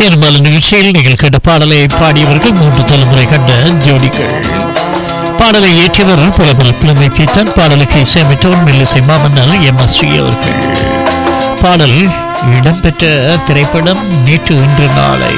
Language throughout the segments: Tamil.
பெரும்பாலும் நிகழ்ச்சியில் நீங்கள் கேட்ட பாடலை பாடியவர்கள் மூன்று தலைமுறை கண்ட ஜோடிகள் பாடலை இயற்றியவர் புலவர் புலமை கீர்த்தன் பாடலுக்கு இசையமைத்தவர் மெல்லிசை மாமன்னர் எம் எஸ் ஸ்ரீ அவர்கள் பாடல் இடம்பெற்ற திரைப்படம் நேற்று இன்று நாளை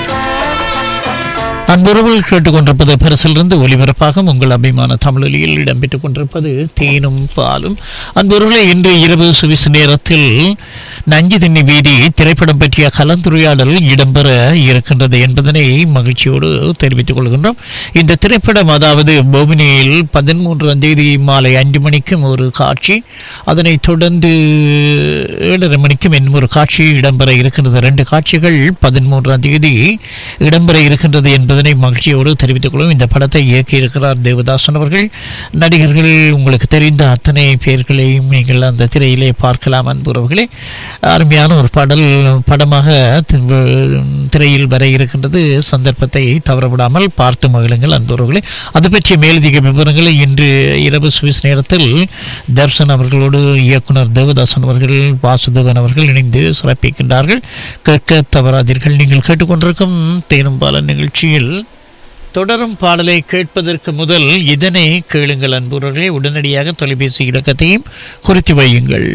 அன்புறவுகள் கேட்டுக்கொண்டிருப்பது பரிசிலிருந்து ஒலிபரப்பாக உங்கள் அபிமான தமிழொலியில் இடம்பெற்றுக் கொண்டிருப்பது தேனும் பாலும் அன்புறவுகளை இன்று இரவு சுவிஸ் நேரத்தில் நஞ்சு தண்ணி வீதி திரைப்படம் பற்றிய கலந்துரையாடல் இடம்பெற இருக்கின்றது என்பதனை மகிழ்ச்சியோடு தெரிவித்துக் கொள்கின்றோம் இந்த திரைப்படம் அதாவது போமினியில் பதிமூன்றாம் தேதி மாலை அஞ்சு மணிக்கும் ஒரு காட்சி அதனைத் தொடர்ந்து ஏழரை மணிக்கும் இன்னும் ஒரு காட்சி இடம்பெற இருக்கின்றது ரெண்டு காட்சிகள் பதிமூன்றாம் தேதி இடம்பெற இருக்கின்றது என்பதனை மகிழ்ச்சியோடு தெரிவித்துக் கொள்ளும் இந்த படத்தை இயக்கியிருக்கிறார் தேவதாசன் அவர்கள் நடிகர்கள் உங்களுக்கு தெரிந்த அத்தனை பேர்களையும் நீங்கள் அந்த திரையிலே பார்க்கலாம் அன்புறவர்களே அருமையான ஒரு பாடல் படமாக தி- திரையில் வர இருக்கின்றது சந்தர்ப்பத்தை தவறவிடாமல் பார்த்து மகிழுங்கள் அன்புறவர்களே அது பற்றிய மேலதிக விவரங்களை இன்று இரவு சுவிஸ் நேரத்தில் தர்ஷன் அவர்களோடு இயக்குனர் தேவதாசன் அவர்கள் வாசுதேவன் அவர்கள் இணைந்து சிறப்பிக்கின்றார்கள் கேட்க தவறாதீர்கள் நீங்கள் கேட்டுக்கொண்டிருக்கும் தேனும்பாலன் நிகழ்ச்சியில் தொடரும் பாடலை கேட்பதற்கு முதல் இதனை கேளுங்கள் அன்புறவர்களே உடனடியாக தொலைபேசி இலக்கத்தையும் குறித்து வையுங்கள்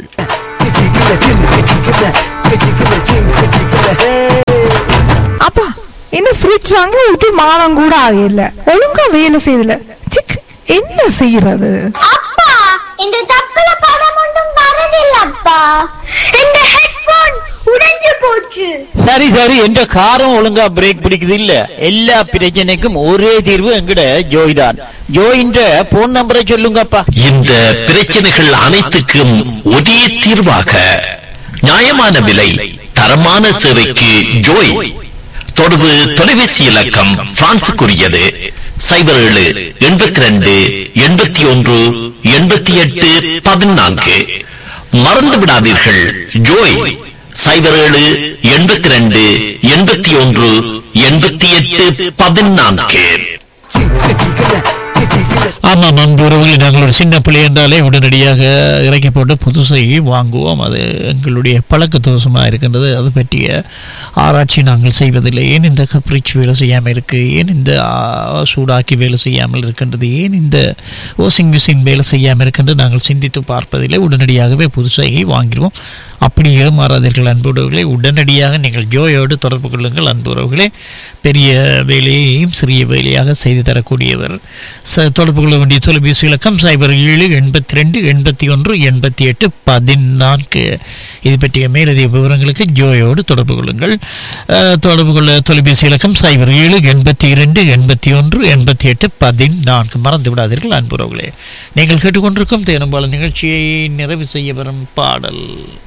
அப்பா என்ன ஃப்ரிட்ஜ் வாங்க விட்டு மாதம் கூட ஆகல ஒழுங்கா வேலை செய்யல சிக் என்ன செய்யறது அப்பா இந்த தப்புல படம் ஒன்றும் வரதில்லப்பா இந்த ஹெட்போன் உடைஞ்சு போச்சு சரி சரி என்ற காரம் ஒழுங்கா பிரேக் பிடிக்குது இல்ல எல்லா பிரச்சனைக்கும் ஒரே தீர்வு எங்கட ஜோய் தான் ஜோயின்ற போன் நம்பரை சொல்லுங்கப்பா இந்த பிரச்சனைகள் அனைத்துக்கும் ஒரே தீர்வாக நியாயமான விலை தரமான சேவைக்கு ஜோய் தொடர்பு தொலைபேசி இலக்கம் பிரான்சுக்குரியது சைபர் ஏழு எண்பத்தி ரெண்டு எண்பத்தி ஒன்று எண்பத்தி எட்டு பதினான்கு மறந்து விடாதீர்கள் ஜோய் சைபர் ஏழு எண்பத்தி ரெண்டு எண்பத்தி ஒன்று எண்பத்தி எட்டு பதினான்கு ஆமாம் அன்பு உறவுகளை நாங்கள் ஒரு சின்ன பிள்ளை என்றாலே உடனடியாக இறக்கி போட்டு புதுசை வாங்குவோம் அது எங்களுடைய பழக்க தோஷமாக இருக்கின்றது அது பற்றிய ஆராய்ச்சி நாங்கள் செய்வதில்லை ஏன் இந்த ஃப்ரிட்ஜ் வேலை செய்யாமல் இருக்குது ஏன் இந்த ஆ, சூடாக்கி வேலை செய்யாமல் இருக்கின்றது ஏன் இந்த வாஷிங் மிஷின் வேலை செய்யாமல் இருக்கின்றது நாங்கள் சிந்தித்து பார்ப்பதில்லை உடனடியாகவே புதுசை வாங்கிடுவோம் அப்படி ஏமாறாதீர்கள் அன்புறவுகளை உடனடியாக நீங்கள் ஜோயோடு தொடர்பு கொள்ளுங்கள் அன்புறவுகளே பெரிய வேலையையும் சிறிய வேலையாக செய்து தரக்கூடியவர் ச தொடர்பு கொள்ள வேண்டிய தொலைபேசி இலக்கம் சைபர் ஏழு எண்பத்தி ரெண்டு எண்பத்தி ஒன்று எண்பத்தி எட்டு பதினான்கு இது பற்றிய மேலதிக விவரங்களுக்கு ஜோயோடு தொடர்பு கொள்ளுங்கள் அஹ், தொடர்பு கொள்ள தொலைபேசி இலக்கம் சைபர் ஏழு எண்பத்தி இரண்டு எண்பத்தி ஒன்று எண்பத்தி எட்டு பதினான்கு மறந்து விடாதீர்கள் அன்புறவுகளே நீங்கள் கேட்டுக்கொண்டிருக்கும் தேனம்பாள நிகழ்ச்சியை நிறைவு செய்ய வரும் பாடல்